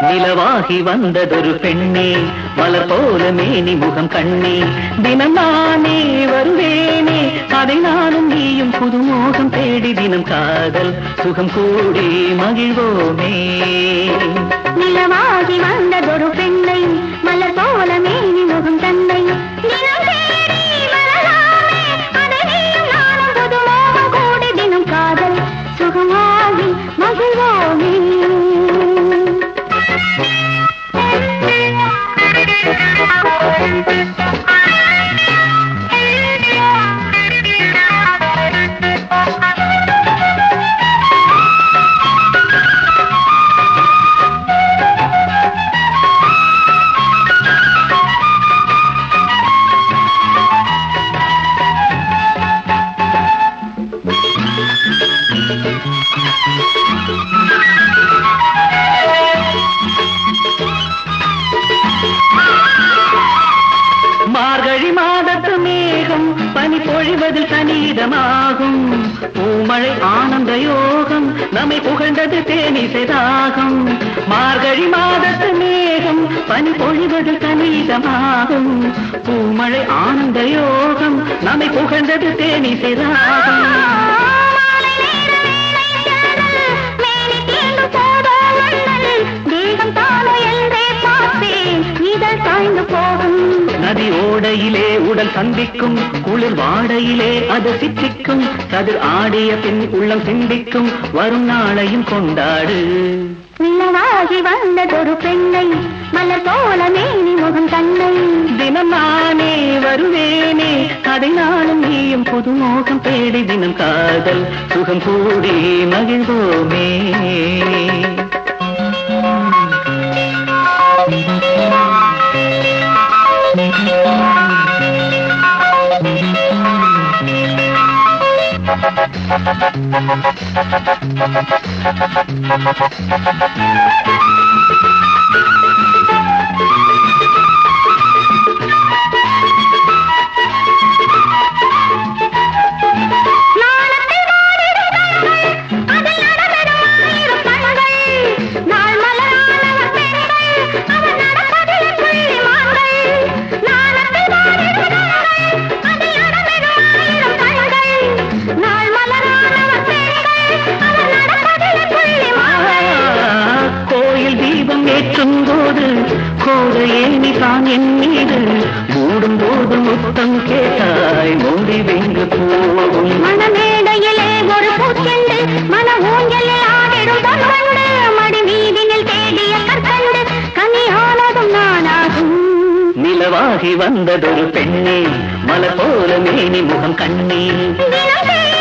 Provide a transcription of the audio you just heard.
நிலவாகி வந்ததொரு பெண்ணே மலர் போல மேனி முகம் கண்ணே தினம் நானே வருவேனே அதை நானும் நீயும் புதுமோகம் தேடி தினம் காதல் சுகம் கூடி மகிழ்வோமே நிலவாகி வந்ததொரு பெண்ணை மலர் போல மேனி முகம் தன்னை தினம் தேடி வரலாமே அதை நீயும் நானும் புது மோகம் கூடி தினம் காதல் சுகமாகி மகிழ்வோமே மார்கழி மாதத்து மேகம் பனி பொழிவதில் சனீதமாகும் பூமழை ஆனந்த யோகம் நம்மை புகழ்ந்தது தேனிசைதாகும் மார்கழி மாதத்து மேகம் பனி பொழிவதில் சனீதமாகும் பூமழை ஆனந்த யோகம் நம்மை புகழ்ந்தது தேனிசைதாகும் மாலை நேர வேளை ஜன்னல், மேனி தீண்டும் போதோ மன்னல், தேகம் தானோ என்றே பார்த்தேன் இதழ் சாய்ந்து போகும் நதி ஓடையிலே உடல் சந்திக்கும் குளிர் வாடையிலே அது சித்திக்கும் கதிர் ஆடிய பின் உள்ளம் சிந்திக்கும் வரும் நாளையும் கொண்டாடு நிலவாகி வந்ததொரு பெண்ணை மலர் போல மேனி முகம் தன்னை தினம் நானே வருவேனே அதை நானும் நீயும் புதுமோகம் தேடி தினம் காதல் சுகம் கூடி மகிழ்வோமே நாணத்தில் வாடிடும் கண்கள், அதில் நடமிடும் ஆயிரம் கண்கள். நாள் மலரானவர் பெண்கள், அவர் நடப்பதில் புள்ளிமான்கள். நாணத்தில் வாடிடும் கண்கள், அதில் நடமிடும் ஆயிரம் கண்கள். நாள் மலரானவர் பெண்கள், அவர் நடப்பதில் புள்ளிமான்கள். கோயில் தீபம் ஏற்றும் போது கோதையே நீ தான் என் மீது மூடும் போது முத்தம் கேட்டாய் மூடி வெங்கு போகும் மணமேடையிலே ஒரு பூச்செண்டு மன ஊஞ்சலில் ஆடிடும் பொன்வண்டு மடி மீதினில் தேடிய கற்கண்டு கனியானதும் நானாகும் நிலவாகி வந்ததொரு பெண்ணே மலர் போல மேனி முகம் கண்ணே தினம் தேடி